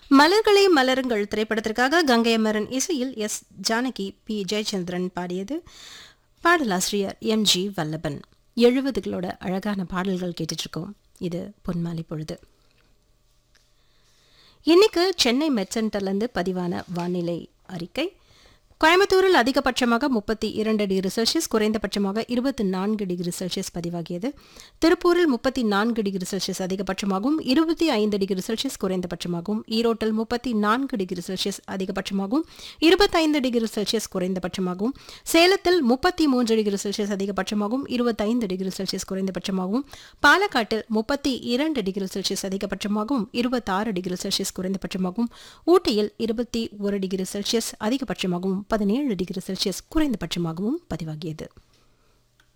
மலர்களே மலருங்கள் திரைப்படத்திற்காக கங்கை அமரன் இசையில் எஸ் ஜானகி பி ஜெயச்சந்திரன் பாடியது பாடலாசிரியர் எம் ஜி வல்லபன் எழுபதுகளோட அழகான பாடல்கள் கேட்டுட்ருக்கோம் இது பொன்மாலை பொழுது இன்னைக்கு சென்னை மெட் சென்டர்லேருந்து பதிவான வானிலை அறிக்கை கோயம்புத்தூரில் அதிகபட்சமாக முப்பத்தி இரண்டு டிகிரி செல்சியஸ் குறைந்தபட்சமாக இருபத்தி நான்கு டிகிரி செல்சியஸ் பதிவாகியது திருப்பூரில் முப்பத்தி நான்கு டிகிரி செல்சியஸ் அதிகபட்சமாகவும் இருபத்தி ஐந்து டிகிரி செல்சியஸ் குறைந்தபட்சமாகவும் ஈரோட்டில் முப்பத்தி நான்கு டிகிரி செல்சியஸ் அதிகபட்சமாகவும் இருபத்தைந்து டிகிரி செல்சியஸ் குறைந்தபட்சமாகவும் சேலத்தில் முப்பத்தி மூன்று டிகிரி செல்சியஸ் அதிகபட்சமாகவும் இருபத்தைந்து டிகிரி செல்சியஸ் குறைந்தபட்சமாகவும் பாலக்காட்டில் முப்பத்தி இரண்டு டிகிரி செல்சியஸ் அதிகபட்சமாகவும் இருபத்தாறு டிகிரி செல்சியஸ் குறைந்தபட்சமாகவும் ஊட்டியில் இருபத்தி ஒரு டிகிரி செல்சியஸ் அதிகபட்சமாகவும் பதினேழு டிகிரி செல்சியஸ் குறைந்தபட்சமாகவும் பதிவாகியது